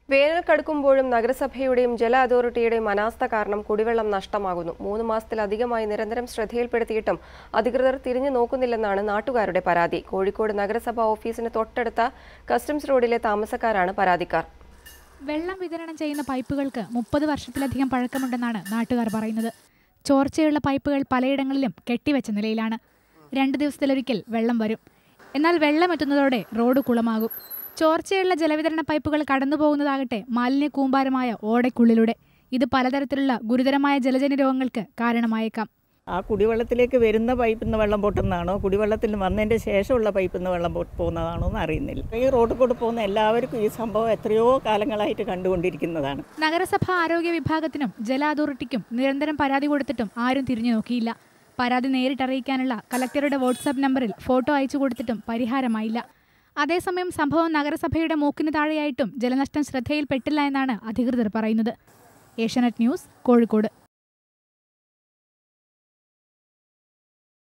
വേനൽ കടുക്കുമ്പോഴും നഗരസഭയുടെയും ജല അതോറിറ്റിയുടെയും അനാസ്ഥ കാരണം കുടിവെള്ളം നഷ്ടമാകുന്നു മൂന്ന് മാസത്തിലധികമായി നിരന്തരം ശ്രദ്ധയിൽപ്പെടുത്തിയിട്ടും അധികൃതർ തിരിഞ്ഞു നോക്കുന്നില്ലെന്നാണ് നാട്ടുകാരുടെ പരാതി കോഴിക്കോട് നഗരസഭ ഓഫീസിന് തൊട്ടടുത്ത കസ്റ്റംസ് റോഡിലെ താമസക്കാരാണ് പരാതിക്കാർ വെള്ളം വിതരണം ചെയ്യുന്ന പൈപ്പുകൾക്ക് മുപ്പത് വർഷത്തിലധികം പഴക്കമുണ്ടെന്നാണ് നാട്ടുകാർ പറയുന്നത് ചോർച്ചയുള്ള പൈപ്പുകൾ പലയിടങ്ങളിലും കെട്ടിവെച്ച നിലയിലാണ് രണ്ട് ദിവസത്തിലൊരിക്കൽ വെള്ളം വരും എന്നാൽ വെള്ളം എത്തുന്നതോടെ റോഡ് കുളമാകും ചോർച്ചയുള്ള ജലവിതരണ പൈപ്പുകൾ കടന്നുപോകുന്നതാകട്ടെ മാലിന്യ കൂമ്പാരമായ ഓടയ്ക്കുള്ളിലൂടെ ഇത് പലതരത്തിലുള്ള ഗുരുതരമായ ജലജന്യ രോഗങ്ങൾക്ക് കാരണമായേക്കാം ആ കുടിവെള്ളത്തിലേക്ക് വരുന്ന പൈപ്പിൽ നിന്ന് വെള്ളം പൊട്ടുന്നതാണോ കുടിവെള്ളത്തിൽ വന്നതിൻ്റെ ശേഷമുള്ള പൈപ്പിൽ നിന്ന് വെള്ളം പൊ- പോകുന്നതാണോ എന്ന് അറിയുന്നില്ല ഈ റോഡിൽ കൂടെ പോകുന്ന എല്ലാവർക്കും ഈ സംഭവം എത്രയോ കാലങ്ങളായിട്ട് കണ്ടുകൊണ്ടിരിക്കുന്നതാണ് നഗരസഭ ആരോഗ്യ വിഭാഗത്തിനും ജല അതോറിറ്റിക്കും നിരന്തരം പരാതി കൊടുത്തിട്ടും ആരും തിരിഞ്ഞു നോക്കിയില്ല പരാതി നേരിട്ടറിയിക്കാനുള്ള കലക്ടറുടെ വാട്സാപ്പ് നമ്പറിൽ ഫോട്ടോ അയച്ചു കൊടുത്തിട്ടും പരിഹാരമായില്ല അതേസമയം സംഭവം നഗരസഭയുടെ മൂക്കിന് താഴെയായിട്ടും ജലനഷ്ടം ശ്രദ്ധയിൽപ്പെട്ടില്ല എന്നാണ് അധികൃതർ പറയുന്നത് ഏഷ്യാനെറ്റ് ന്യൂസ് കോഴിക്കോട്